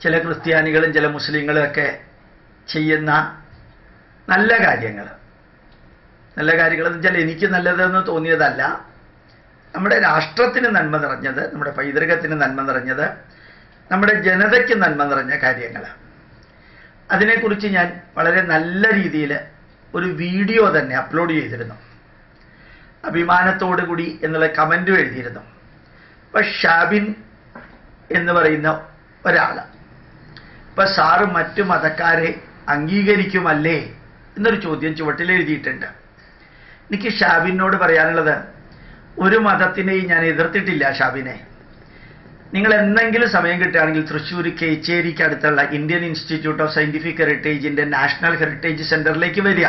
ചില ക്രിസ്ത്യാനികളും ചില മുസ്ലിങ്ങളും ഒക്കെ ചെയ്യുന്ന നല്ല കാര്യങ്ങൾ നല്ല കാര്യങ്ങൾ എന്ന് വെച്ചാൽ എനിക്ക് നല്ലതെന്ന് തോന്നിയതല്ല നമ്മുടെ രാഷ്ട്രത്തിന് നന്മ നിറഞ്ഞത് നമ്മുടെ പൈതൃകത്തിന് നന്മ നിറഞ്ഞത് നമ്മുടെ ജനതയ്ക്ക് നന്മ നിറഞ്ഞ കാര്യങ്ങൾ അതിനെക്കുറിച്ച് ഞാൻ വളരെ നല്ല രീതിയിൽ ഒരു വീഡിയോ തന്നെ അപ്ലോഡ് ചെയ്തിരുന്നു അഭിമാനത്തോടു കൂടി എന്നുള്ള കമൻറ്റും എഴുതിയിരുന്നു അപ്പം ഷാബിൻ എന്ന് പറയുന്ന ഒരാൾ ഇപ്പം സാറ് മറ്റു മതക്കാരെ അംഗീകരിക്കുമല്ലേ എന്നൊരു ചോദ്യം ചുവട്ടിൽ എഴുതിയിട്ടുണ്ട് എനിക്ക് ഷാബിനോട് പറയാനുള്ളത് ഒരു മതത്തിനെയും ഞാൻ എതിർത്തിട്ടില്ല ഷാബിനെ നിങ്ങൾ എന്തെങ്കിലും സമയം കിട്ടുകയാണെങ്കിൽ തൃശ്ശൂർ കേച്ചേരിക്ക് അടുത്തുള്ള ഇന്ത്യൻ ഇൻസ്റ്റിറ്റ്യൂട്ട് ഓഫ് സയന്റിഫിക് ഹെറിറ്റേജിന്റെ നാഷണൽ ഹെറിറ്റേജ് സെന്ററിലേക്ക് വരിക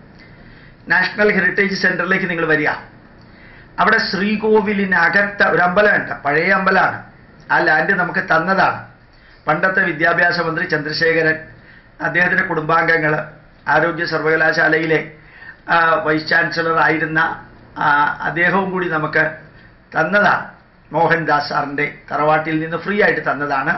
നാഷണൽ ഹെറിറ്റേജ് സെന്ററിലേക്ക് നിങ്ങൾ വരിക അവിടെ ശ്രീകോവിലിനകത്ത് ഒരു അമ്പലമുണ്ട് പഴയ അമ്പലമാണ് ആ ലാൻഡ് നമുക്ക് തന്നതാണ് പണ്ടത്തെ വിദ്യാഭ്യാസ മന്ത്രി ചന്ദ്രശേഖരൻ അദ്ദേഹത്തിന്റെ കുടുംബാംഗങ്ങൾ ആരോഗ്യ സർവകലാശാലയിലെ ആ, വൈസ് ചാൻസലർ ആയിരുന്ന ആ, അദ്ദേഹവും കൂടി നമുക്ക് തന്നതാണ് മോഹൻദാസ് സാറിൻ്റെ തറവാട്ടിൽ നിന്ന് ഫ്രീ ആയിട്ട് തന്നതാണ്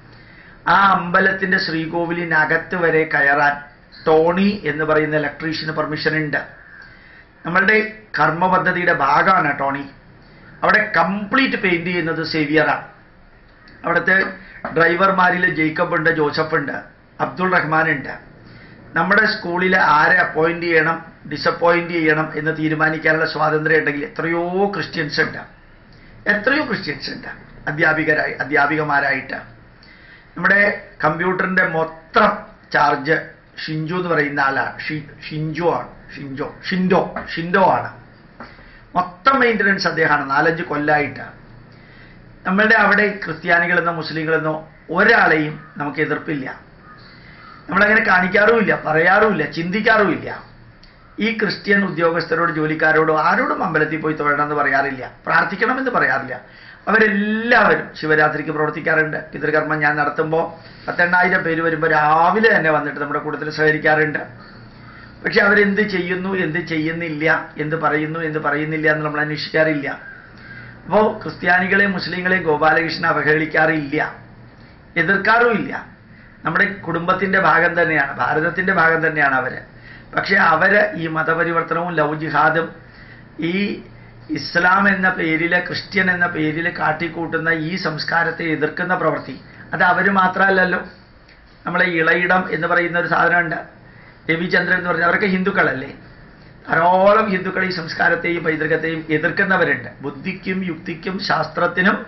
ആ അമ്പലത്തിന്റെ ശ്രീകോവിലിനകത്ത് വരെ കയറാൻ ടോണി എന്ന് പറയുന്ന ഇലക്ട്രീഷ്യന് പെർമിഷൻ ഉണ്ട് നമ്മളുടെ കർമ്മ പദ്ധതിയുടെ ഭാഗമാണ് ടോണി അവിടെ കംപ്ലീറ്റ് പെയിന്റ് ചെയ്യുന്നത് സേവിയറാണ് അവിടുത്തെ ഡ്രൈവർമാരിൽ ജേക്കബ് ഉണ്ട് ജോസഫ് ഉണ്ട് അബ്ദുൾ റഹ്മാൻ ഉണ്ട് നമ്മുടെ സ്കൂളിൽ ആരെ അപ്പോയിന്റ് ചെയ്യണം ഡിസപ്പോയിന്റ് ചെയ്യണം എന്ന് തീരുമാനിക്കാനുള്ള സ്വാതന്ത്ര്യം ഉണ്ടെങ്കിൽ എത്രയോ ക്രിസ്ത്യൻസ് ഉണ്ട് എത്രയോ ക്രിസ്ത്യൻസ് ഉണ്ട് അധ്യാപികരായി അധ്യാപികമാരായിട്ട് നമ്മുടെ കമ്പ്യൂട്ടറിന്റെ മൊത്തം ചാർജ് ഷിഞ്ചു എന്ന് പറയുന്ന ആളാണ് ഷി- ഷിഞ്ചു ആണ് ഷിഞ്ചോ ഷിൻഡോ ഷിൻഡോ ആണ് മൊത്തം മെയിൻ്റനൻസ് അദ്ദേഹമാണ് നാലഞ്ച് കൊല്ലായിട്ട് നമ്മളുടെ അവിടെ ക്രിസ്ത്യാനികളെന്നോ മുസ്ലിങ്ങളെന്നോ ഒരാളെയും നമുക്ക് എതിർപ്പില്ല നമ്മളങ്ങനെ കാണിക്കാറുമില്ല പറയാറുമില്ല ചിന്തിക്കാറുമില്ല ഈ ക്രിസ്ത്യൻ ഉദ്യോഗസ്ഥരോട് ജോലിക്കാരോടോ ആരോടും അമ്പലത്തിൽ പോയി തൊഴണമെന്ന് പറയാറില്ല പ്രാർത്ഥിക്കണമെന്ന് പറയാറില്ല അവരെല്ലാവരും ശിവരാത്രിക്ക് പ്രവർത്തിക്കാറുണ്ട് പിതൃകർമ്മം ഞാൻ നടത്തുമ്പോൾ പത്തെണ്ണായിരം പേര് വരുമ്പോൾ രാവിലെ തന്നെ വന്നിട്ട് നമ്മുടെ കൂട്ടത്തിൽ സഹകരിക്കാറുണ്ട് പക്ഷെ അവരെന്ത് ചെയ്യുന്നു എന്ത് ചെയ്യുന്നില്ല എന്ത് പറയുന്നു എന്ത് പറയുന്നില്ല എന്ന് നമ്മൾ അന്വേഷിക്കാറില്ല അപ്പോൾ ക്രിസ്ത്യാനികളെയും മുസ്ലിങ്ങളെയും ഗോപാലകൃഷ്ണൻ അവഹേളിക്കാറില്ല എതിർക്കാറുമില്ല നമ്മുടെ കുടുംബത്തിന്റെ ഭാഗം തന്നെയാണ് ഭാരതത്തിന്റെ ഭാഗം തന്നെയാണ് അവര് പക്ഷെ അവര് ഈ മതപരിവർത്തനവും ലവ് ജിഹാദും ഈ ഇസ്ലാം എന്ന പേരില് ക്രിസ്ത്യൻ എന്ന പേരിൽ കാട്ടിക്കൂട്ടുന്ന ഈ സംസ്കാരത്തെ എതിർക്കുന്ന പ്രവൃത്തി അത് അവർ മാത്രമല്ലല്ലോ നമ്മളെ ഇളയിടം എന്ന് പറയുന്ന ഒരു സാധനമുണ്ട് രവിചന്ദ്രൻ എന്ന് പറഞ്ഞാൽ അവരൊക്കെ ഹിന്ദുക്കളല്ലേ ധാരാളം ഹിന്ദുക്കൾ ഈ സംസ്കാരത്തെയും പൈതൃകത്തെയും എതിർക്കുന്നവരുണ്ട് ബുദ്ധിക്കും യുക്തിക്കും ശാസ്ത്രത്തിനും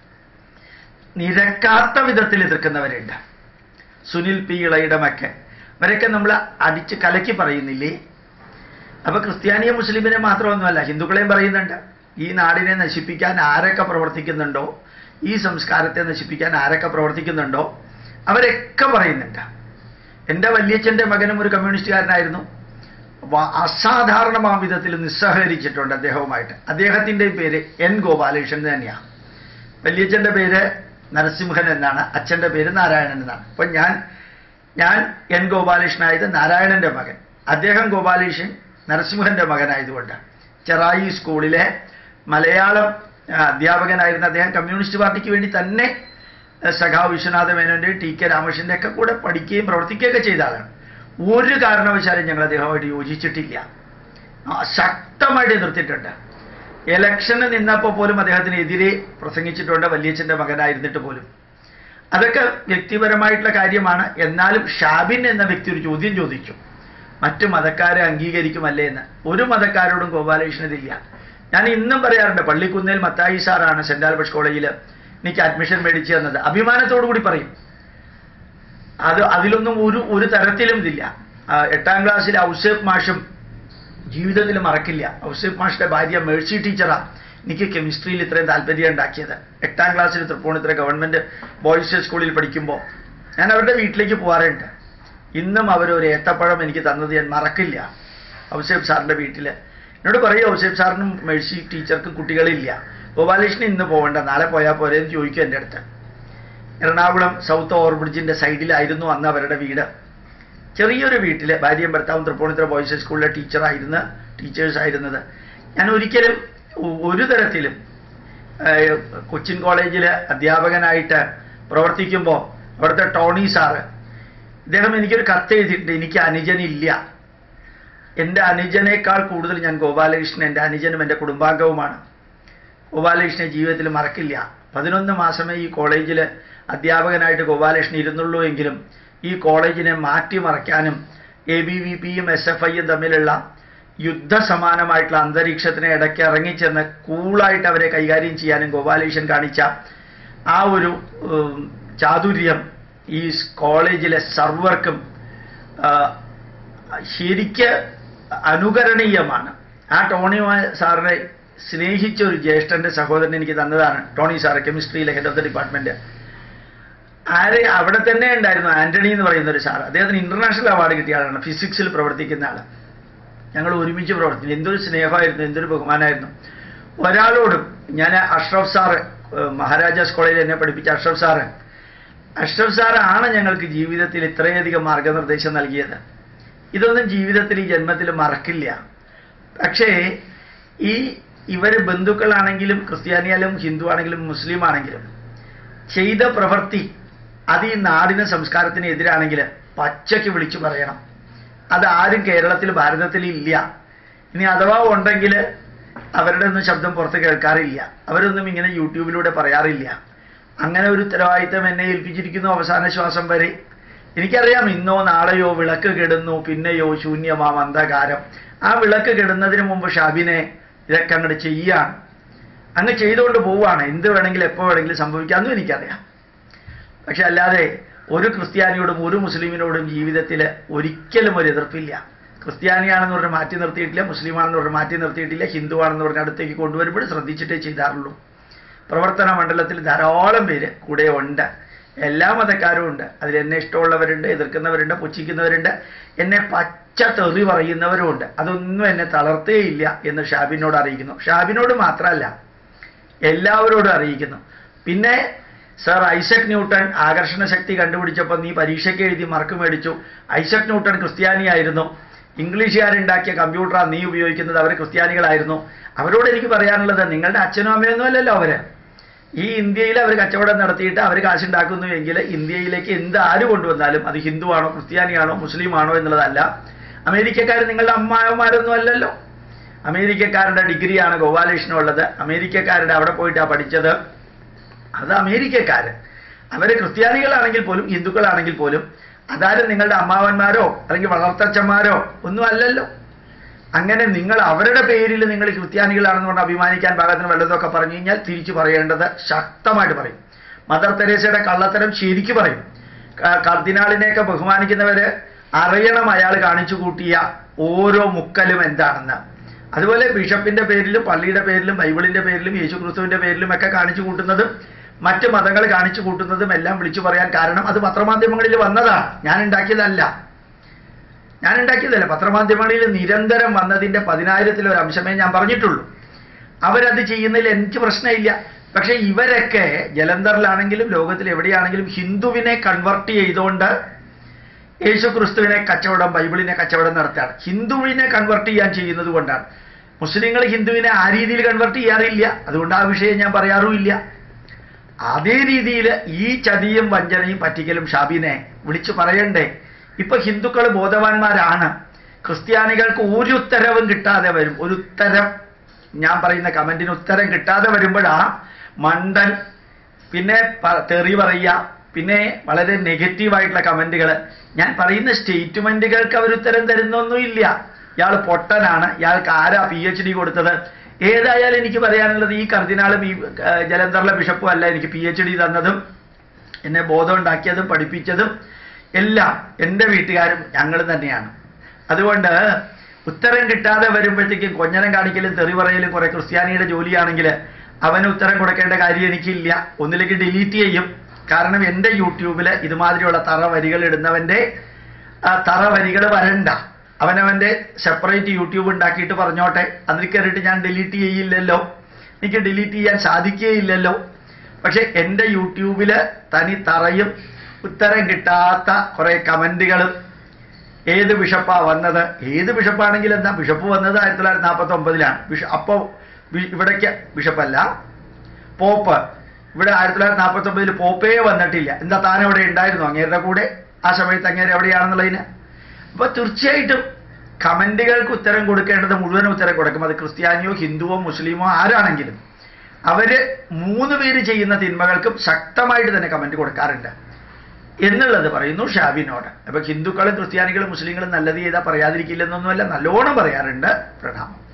നിരക്കാത്ത വിധത്തിൽ എതിർക്കുന്നവരുണ്ട് സുനിൽ പി ഇളയിടമൊക്കെ അവരൊക്കെ നമ്മൾ അടിച്ച് കലക്കി പറയുന്നില്ലേ അപ്പൊ ക്രിസ്ത്യാനിയെ മുസ്ലിമിനെ മാത്രമൊന്നുമല്ല ഹിന്ദുക്കളെയും പറയുന്നുണ്ട് ഈ നാടിനെ നശിപ്പിക്കാൻ ആരൊക്കെ പ്രവർത്തിക്കുന്നുണ്ടോ ഈ സംസ്കാരത്തെ നശിപ്പിക്കാൻ ആരൊക്കെ പ്രവർത്തിക്കുന്നുണ്ടോ അവരൊക്കെ പറയുന്നുണ്ട് എൻ്റെ വല്യച്ഛൻ്റെ മകനും ഒരു കമ്മ്യൂണിസ്റ്റുകാരനായിരുന്നു വ- അസാധാരണമാം വിധത്തിൽ നിസ്സഹകരിച്ചിട്ടുണ്ട് അദ്ദേഹവുമായിട്ട് അദ്ദേഹത്തിൻ്റെ പേര് എൻ ഗോപാലകൃഷ്ണൻ തന്നെയാണ് വല്യച്ഛൻ്റെ പേര് നരസിംഹൻ എന്നാണ് അച്ഛൻ്റെ പേര് നാരായണൻ എന്നാണ് അപ്പം ഞാൻ ഞാൻ എൻ ഗോപാലകൃഷ്ണനായത് നാരായണൻ്റെ മകൻ അദ്ദേഹം ഗോപാലകൃഷ്ണൻ നരസിംഹന്റെ മകനായതുകൊണ്ട് ചെറായി സ്കൂളിലെ മലയാളം ആ, അധ്യാപകനായിരുന്ന അദ്ദേഹം കമ്മ്യൂണിസ്റ്റ് പാർട്ടിക്ക് വേണ്ടി തന്നെ ആ, സഖാവ് വിശ്വനാഥ മേനോന്റെ ടി കെ രാമകൃഷ്ണന്റെ ഒക്കെ കൂടെ പഠിക്കുകയും പ്രവർത്തിക്കുകയൊക്കെ ചെയ്ത ആളാണ് ഒരു കാരണവശാലും ഞങ്ങൾ അദ്ദേഹമായിട്ട് യോജിച്ചിട്ടില്ല ആ, ശക്തമായിട്ട് എതിർത്തിട്ടുണ്ട് ഇലക്ഷന് നിന്നപ്പോൾ പോലും അദ്ദേഹത്തിനെതിരെ പ്രസംഗിച്ചിട്ടുണ്ട് വല്യച്ഛൻ്റെ മകനായിരുന്നിട്ട് പോലും അതൊക്കെ വ്യക്തിപരമായിട്ടുള്ള കാര്യമാണ് എന്നാലും ഷാബിൻ എന്ന വ്യക്തി ഒരു ചോദ്യം ചോദിച്ചു മറ്റു മതക്കാരെ അംഗീകരിക്കുമല്ലേ എന്ന് ഒരു മതക്കാരോടും ഗോപാലകൃഷ്ണനില്ല ഞാൻ ഇന്നും പറയാറുണ്ട് പള്ളിക്കുന്നേൽ മത്തായി സാറാണ് സെന്റ് ആൽബർട്ട്സ് കോളേജിൽ എനിക്ക് അഡ്മിഷൻ മേടിച്ചു തന്നത് അഭിമാനത്തോടു കൂടി പറയും അത് അതിലൊന്നും ഒരു ഒരു തരത്തിലും ഇതില്ല ആ, എട്ടാം ക്ലാസ്സിൽ ഔസേഫ് മാഷും ജീവിതത്തിൽ മറക്കില്ല ഔസേഫ് മാഷിന്റെ ഭാര്യ മേഴ്സി ടീച്ചറാ എനിക്ക് കെമിസ്ട്രിയിൽ ഇത്രയും താല്പര്യം ഉണ്ടാക്കിയത് എട്ടാം ക്ലാസ്സിൽ തൃപ്പൂണിത്തുറ ഗവൺമെന്റ് ബോയ്സ് സ്കൂളിൽ പഠിക്കുമ്പോൾ ഞാൻ അവരുടെ വീട്ടിലേക്ക് പോകാറുണ്ട് ഇന്നും അവരൊരു ഏത്തപ്പഴം എനിക്ക് തന്നത് ഞാൻ മറക്കില്ല ഔസേഫ് സാറിന്റെ വീട്ടിൽ എന്നോട് പറയും ഔസേഫ് സാറിനും മേഴ്സി ടീച്ചർക്കും കുട്ടികളില്ല ഗോപാലകൃഷ്ണൻ ഇന്ന് പോകണ്ട നാളെ പോയാൽ പോരെ എന്ന് ചോദിക്കും എൻ്റെ അടുത്ത് എറണാകുളം സൗത്ത് ഓവർബ്രിഡ്ജിന്റെ സൈഡിലായിരുന്നു അന്ന് അവരുടെ വീട് ചെറിയൊരു വീട്ടിൽ ഭാര്യയും ഭർത്താവും തൃപ്പൂണിത്തുറ ബോയ്സ് സ്കൂളിലെ ടീച്ചറായിരുന്ന ടീച്ചേഴ്സ് ആയിരുന്നത് ഞാൻ ഒരിക്കലും ഒ- ഒരു തരത്തിലും ഏഹ്, കൊച്ചിൻ കോളേജിൽ അധ്യാപകനായിട്ട് പ്രവർത്തിക്കുമ്പോൾ അവിടുത്തെ ടോണി സാറ് ഇദ്ദേഹം എനിക്കൊരു കത്ത് എഴുതിയിട്ടുണ്ട് എനിക്ക് അനുജനില്ല എൻ്റെ അനുജനേക്കാൾ കൂടുതൽ ഞാൻ ഗോപാലകൃഷ്ണൻ എൻ്റെ അനുജനും എൻ്റെ കുടുംബാംഗവുമാണ് ഗോപാലകൃഷ്ണനെ ജീവിതത്തിൽ മറക്കില്ല പതിനൊന്ന് മാസമേ ഈ കോളേജിൽ അധ്യാപകനായിട്ട് ഗോപാലകൃഷ്ണൻ ഇരുന്നുള്ളൂ എങ്കിലും ഈ കോളേജിനെ മാറ്റിമറയ്ക്കാനും എ ബി വി പിയും എസ് എഫ് ഐയും തമ്മിലുള്ള യുദ്ധസമാനമായിട്ടുള്ള അന്തരീക്ഷത്തിനെ ഇടയ്ക്ക് ഇറങ്ങിച്ചെന്ന് കൂളായിട്ട് അവരെ കൈകാര്യം ചെയ്യാനും ഗോപാലകൃഷ്ണൻ കാണിച്ച ആ ഒരു ഉം, ചാതുര്യം ഈ കോളേജിലെ സർവർക്കും ആ, ശരിക്ക് അനുകരണീയമാണ് ആ ടോണി മാ- സാറിനെ സ്നേഹിച്ച ഒരു ജ്യേഷ്ഠന്റെ സഹോദരൻ എനിക്ക് തന്നതാണ് ടോണി സാറ് കെമിസ്ട്രിയിലെ ഹെഡ് ഓഫ് ദ ഡിപ്പാർട്ട്മെന്റ് ആര് അവിടെ തന്നെ ഉണ്ടായിരുന്നു ആന്റണി എന്ന് പറയുന്ന ഒരു സാർ അദ്ദേഹത്തിന് ഇന്റർനാഷണൽ അവാർഡ് കിട്ടിയ ആളാണ് ഫിസിക്സിൽ പ്രവർത്തിക്കുന്ന ആൾ ഞങ്ങൾ ഒരുമിച്ച് പ്രവർത്തിച്ചു എന്തൊരു സ്നേഹമായിരുന്നു എന്തൊരു ബഹുമാനമായിരുന്നു ഒരാളോടും ഞാൻ അഷ്റഫ് സാറ് ഏഹ് മഹാരാജാസ് കോളേജിൽ എന്നെ പഠിപ്പിച്ച അഷ്റഫ് സാറ് അഷ്റഫ് സാറാണ് ഞങ്ങൾക്ക് ജീവിതത്തിൽ ഇത്രയധികം മാർഗനിർദ്ദേശം നൽകിയത് ഇതൊന്നും ജീവിതത്തിൽ ഈ ജന്മത്തിൽ മറക്കില്ല പക്ഷേ ഈ ഇവര് ബന്ധുക്കളാണെങ്കിലും ക്രിസ്ത്യാനിയാലും ഹിന്ദു ആണെങ്കിലും മുസ്ലിം ആണെങ്കിലും ചെയ്ത പ്രവൃത്തി അത് ഈ നാടിന് സംസ്കാരത്തിന് എതിരാണെങ്കിൽ പച്ചയ്ക്ക് വിളിച്ചു പറയണം അത് ആരും കേരളത്തിൽ ഭാരതത്തിൽ ഇല്ല ഇനി അഥവാ ഉണ്ടെങ്കിൽ അവരുടെ ഒന്നും ശബ്ദം പുറത്ത് കേൾക്കാറില്ല അവരൊന്നും ഇങ്ങനെ യൂട്യൂബിലൂടെ പറയാറില്ല അങ്ങനെ ഒരു ഉത്തരവാദിത്തം എന്നെ ഏൽപ്പിച്ചിരിക്കുന്നു അവസാന ശ്വാസം വരെ എനിക്കറിയാം ഇന്നോ നാളെയോ വിളക്ക് കെടുന്നു പിന്നെയോ ശൂന്യമാം അന്ധകാരം ആ വിളക്ക് കെടുന്നതിന് മുമ്പ് ഷാബിനെ ഇതൊക്കെ അങ്ങോട്ട് ചെയ്യാണ് അങ്ങ് ചെയ്തുകൊണ്ട് പോവുകയാണ് എന്ത് വേണമെങ്കിലും എപ്പോൾ വേണമെങ്കിലും സംഭവിക്കാമെന്നും എനിക്കറിയാം പക്ഷെ അല്ലാതെ ഒരു ക്രിസ്ത്യാനിയോടും ഒരു മുസ്ലിമിനോടും ജീവിതത്തിൽ ഒരിക്കലും ഒരു എതിർപ്പില്ല ക്രിസ്ത്യാനിയാണെന്ന് പറഞ്ഞ് മാറ്റി നിർത്തിയിട്ടില്ല മുസ്ലിമാണെന്ന് പറഞ്ഞ് മാറ്റി നിർത്തിയിട്ടില്ല ഹിന്ദു ആണെന്ന് പറഞ്ഞ് അടുത്തേക്ക് കൊണ്ടുവരുമ്പോൾ ശ്രദ്ധിച്ചിട്ടേ ചെയ്താറുള്ളൂ പ്രവർത്തന മണ്ഡലത്തിൽ ധാരാളം പേര് കൂടെ ഉണ്ട് എല്ലാ മതക്കാരും ഉണ്ട് അതിൽ എന്നെ ഇഷ്ടമുള്ളവരുണ്ട് എതിർക്കുന്നവരുണ്ട് പുച്ഛിക്കുന്നവരുണ്ട് എന്നെ പച്ച തെറി പറയുന്നവരുമുണ്ട് അതൊന്നും എന്നെ തളർത്തേയില്ല എന്ന് ഷാബിനോട് അറിയിക്കുന്നു ഷാബിനോട് മാത്രമല്ല എല്ലാവരോടും അറിയിക്കുന്നു പിന്നെ സർ ഐസക് ന്യൂട്ടൺ ആകർഷണ ശക്തി കണ്ടുപിടിച്ചപ്പോൾ നീ പരീക്ഷയ്ക്ക് എഴുതി മാർക്ക് മേടിച്ചു ഐസക് ന്യൂട്ടൺ ക്രിസ്ത്യാനിയായിരുന്നു ഇംഗ്ലീഷുകാരുണ്ടാക്കിയ കമ്പ്യൂട്ടറാണ് നീ ഉപയോഗിക്കുന്നത് അവർ ക്രിസ്ത്യാനികളായിരുന്നു അവരോട് എനിക്ക് പറയാനുള്ളത് നിങ്ങളുടെ അച്ഛനും അമ്മയൊന്നും അല്ലല്ലോ അവര് ഈ ഇന്ത്യയിൽ അവർ കച്ചവടം നടത്തിയിട്ട് അവർ കാശുണ്ടാക്കുന്നു എങ്കിൽ ഇന്ത്യയിലേക്ക് എന്ത് ആര് കൊണ്ടുവന്നാലും അത് ഹിന്ദുവാണോ ക്രിസ്ത്യാനിയാണോ മുസ്ലിമാണോ എന്നുള്ളതല്ല അമേരിക്കക്കാർ നിങ്ങളുടെ അമ്മാവന്മാരൊന്നും അല്ലല്ലോ അമേരിക്കക്കാരുടെ ഡിഗ്രിയാണ് ഗോപാലകൃഷ്ണനുള്ളത് അമേരിക്കക്കാരുടെ അവിടെ പോയിട്ടാണ് പഠിച്ചത് അത് അമേരിക്കക്കാര് അവര് ക്രിസ്ത്യാനികളാണെങ്കിൽ പോലും ഹിന്ദുക്കളാണെങ്കിൽ പോലും അതാരും നിങ്ങളുടെ അമ്മാവന്മാരോ അല്ലെങ്കിൽ വളർത്തച്ഛന്മാരോ ഒന്നും അല്ലല്ലോ അങ്ങനെ നിങ്ങൾ അവരുടെ പേരിൽ നിങ്ങൾ ക്രിസ്ത്യാനികളാണെന്ന് പറഞ്ഞ് അഭിമാനിക്കാൻ പാകത്തിന് വല്ലതൊക്കെ പറഞ്ഞു കഴിഞ്ഞാൽ തിരിച്ചു പറയേണ്ടത് ശക്തമായിട്ട് പറയും മദർ തെരേസയുടെ കള്ളത്തരം ശരിക്കു പറയും ക- കർദിനാളിനെയൊക്കെ ബഹുമാനിക്കുന്നവര് അറിയണം അയാൾ കാണിച്ചു കൂട്ടിയ ഓരോ മുക്കലും എന്താണെന്ന് അതുപോലെ ബിഷപ്പിന്റെ പേരിലും പള്ളിയുടെ പേരിലും ബൈബിളിന്റെ പേരിലും യേശുക്രിസ്തുവിന്റെ പേരിലും ഒക്കെ കാണിച്ചു കൂട്ടുന്നതും മറ്റ് മതങ്ങൾ കാണിച്ചു കൂട്ടുന്നതും എല്ലാം വിളിച്ചു പറയാൻ കാരണം അത് പത്രമാധ്യമങ്ങളിൽ വന്നതാണ് ഞാൻ ഉണ്ടാക്കിയതല്ല ഞാൻ ഉണ്ടാക്കിയതല്ല പത്രമാധ്യമങ്ങളിൽ നിരന്തരം വന്നതിന്റെ പതിനായിരത്തിൽ ഒരു അംശമേ ഞാൻ പറഞ്ഞിട്ടുള്ളൂ അവരത് ചെയ്യുന്നതിൽ എനിക്ക് പ്രശ്നമില്ല പക്ഷെ ഇവരൊക്കെ ജലന്ധറിലാണെങ്കിലും ലോകത്തിൽ എവിടെയാണെങ്കിലും ഹിന്ദുവിനെ കൺവെർട്ട് ചെയ്തുകൊണ്ട് യേശു ക്രിസ്തുവിനെ കച്ചവടം ബൈബിളിനെ കച്ചവടം നടത്തുകയാണ് ഹിന്ദുവിനെ കൺവെർട്ട് ചെയ്യാൻ ചെയ്യുന്നത് കൊണ്ടാണ് മുസ്ലിങ്ങൾ ഹിന്ദുവിനെ ആ രീതിയിൽ കൺവെർട്ട് ചെയ്യാറില്ല അതുകൊണ്ട് ആ വിഷയം ഞാൻ പറയാറുമില്ല അതേ രീതിയിൽ ഈ ചതിയും വഞ്ചനയും പറ്റിക്കലും ഷാബിനെ വിളിച്ചു പറയണ്ടേ ഇപ്പൊ ഹിന്ദുക്കൾ ബോധവാന്മാരാണ് ക്രിസ്ത്യാനികൾക്ക് ഒരു ഉത്തരവും കിട്ടാതെ വരും ഒരു ഉത്തരം ഞാൻ പറയുന്ന കമന്റിന് ഉത്തരം കിട്ടാതെ വരുമ്പോഴാ മണ്ടൻ പിന്നെ പ- തെറി പറയുക പിന്നെ വളരെ നെഗറ്റീവായിട്ടുള്ള കമന്റുകൾ ഞാൻ പറയുന്ന സ്റ്റേറ്റ്മെന്റുകൾക്ക് അവർ ഉത്തരം തരുന്നൊന്നുമില്ല ഇയാൾ പൊട്ടനാണ് ഇയാൾക്ക് ആരാ പി എച്ച് ഡി കൊടുത്തത് ഏതായാലും എനിക്ക് പറയാനുള്ളത് ഈ കർദിനാളും ഈ ആ, ജലന്ധറിലെ ബിഷപ്പും അല്ല എനിക്ക് പി എച്ച് ഡി തന്നതും എന്നെ ബോധം ഉണ്ടാക്കിയതും പഠിപ്പിച്ചതും എല്ലാം എൻ്റെ വീട്ടുകാരും ഞങ്ങൾ തന്നെയാണ് അതുകൊണ്ട് ഉത്തരം കിട്ടാതെ വരുമ്പോഴത്തേക്കും കൊഞ്ഞനം കാണിക്കലും തെറി പറയലും കുറെ ക്രിസ്ത്യാനിയുടെ ജോലിയാണെങ്കിൽ അവന് ഉത്തരം കൊടുക്കേണ്ട കാര്യം എനിക്കില്ല ഒന്നിലേക്ക് ഡിലീറ്റ് ചെയ്യും കാരണം എൻ്റെ യൂട്യൂബിൽ ഇതുമാതിരിയുള്ള തറ വരികൾ ഇടുന്നവൻ്റെ ആ തറ വരികൾ വരണ്ട അവനവൻ്റെ സെപ്പറേറ്റ് യൂട്യൂബ് ഉണ്ടാക്കിയിട്ട് പറഞ്ഞോട്ടെ അതിൽ കയറിയിട്ട് ഞാൻ ഡിലീറ്റ് ചെയ്യില്ലല്ലോ എനിക്ക് ഡിലീറ്റ് ചെയ്യാൻ സാധിക്കുകയില്ലല്ലോ പക്ഷെ എൻ്റെ യൂട്യൂബിൽ തനി തറയും ഉത്തരം കിട്ടാത്ത കുറെ കമന്റുകളും ഏത് ബിഷപ്പാ വന്നത് ഏത് ബിഷപ്പാണെങ്കിൽ എന്താ ബിഷപ്പ് വന്നത് ആയിരത്തി തൊള്ളായിരത്തി നാൽപ്പത്തി ഒമ്പതിലാണ് ബിഷ അപ്പോൾ ഇവിടേക്ക് ബിഷപ്പല്ല പോപ്പ് ഇവിടെ ആയിരത്തി തൊള്ളായിരത്തി നാൽപ്പത്തി ഒമ്പതിൽ പോപ്പേ വന്നിട്ടില്ല എന്താ താൻ അവിടെ ഉണ്ടായിരുന്നു അങ്ങേരുടെ കൂടെ ആ സമയത്ത് അങ്ങേര് എവിടെയാണെന്നുള്ളതിന് അപ്പൊ തീർച്ചയായിട്ടും കമന്റുകൾക്ക് ഉത്തരം കൊടുക്കേണ്ടത് മുഴുവൻ ഉത്തരം കൊടുക്കും അത് ക്രിസ്ത്യാനിയോ ഹിന്ദുവോ മുസ്ലിമോ ആരാണെങ്കിലും അവര് മൂന്ന് പേര് ചെയ്യുന്ന തിന്മകൾക്കും ശക്തമായിട്ട് തന്നെ കമന്റ് കൊടുക്കാറുണ്ട് എന്നുള്ളത് പറയുന്നു ഷാബിനോട് അപ്പൊ ഹിന്ദുക്കളും ക്രിസ്ത്യാനികളും മുസ്ലിങ്ങളും നല്ലത് ചെയ്താൽ പറയാതിരിക്കില്ലെന്നൊന്നുമല്ല നല്ലോണം പറയാറുണ്ട് പ്രണാമം